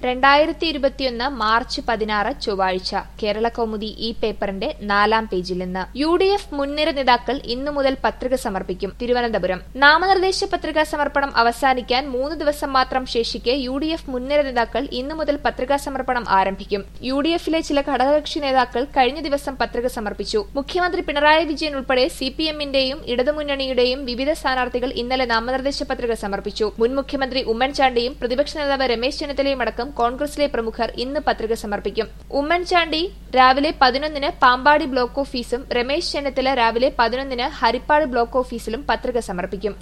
രണ്ടായിരത്തി ഇരുപത്തിയൊന്ന് മാർച്ച് പതിനാറ് ചൊവ്വാഴ്ച കേരള കൗമുദി ഈ പേപ്പറിന്റെ നാലാം പേജിൽ നിന്ന് യു ഡി എഫ് മുൻനിര നേതാക്കൾ ഇന്നു മുതൽ പത്രിക സമർപ്പിക്കും തിരുവനന്തപുരം നാമനിർദ്ദേശ പത്രികാ സമർപ്പണം അവസാനിക്കാൻ മൂന്ന് ദിവസം മാത്രം ശേഷിക്കെ യു ഡി എഫ് മുൻനിര നേതാക്കൾ ഇന്നു മുതൽ പത്രികാ സമർപ്പണം ആരംഭിക്കും യു ഡി എഫിലെ ചില ഘടകകക്ഷി നേതാക്കൾ കഴിഞ്ഞ ദിവസം പത്രിക സമർപ്പിച്ചു മുഖ്യമന്ത്രി പിണറായി വിജയൻ ഉൾപ്പെടെ സി പി എമ്മിന്റെയും ഇടതുമുന്നണിയുടെയും വിവിധ സ്ഥാനാർത്ഥികൾ ഇന്നലെ നാമനിർദ്ദേശ പത്രിക സമർപ്പിച്ചു മുൻ മുഖ്യമന്ത്രി ഉമ്മൻചാണ്ടിയും പ്രതിപക്ഷ നേതാവ് രമേശ് ചെന്നിത്തലയും അടക്കം കോൺഗ്രസിലെ പ്രമുഖർ ഇന്ന് പത്രിക സമർപ്പിക്കും ഉമ്മൻചാണ്ടി രാവിലെ പതിനൊന്നിന് പാമ്പാടി ബ്ലോക്ക് ഓഫീസും രമേശ് ചെന്നിത്തല രാവിലെ പതിനൊന്നിന് ഹരിപ്പാട് ബ്ലോക്ക് ഓഫീസിലും പത്രിക സമർപ്പിക്കും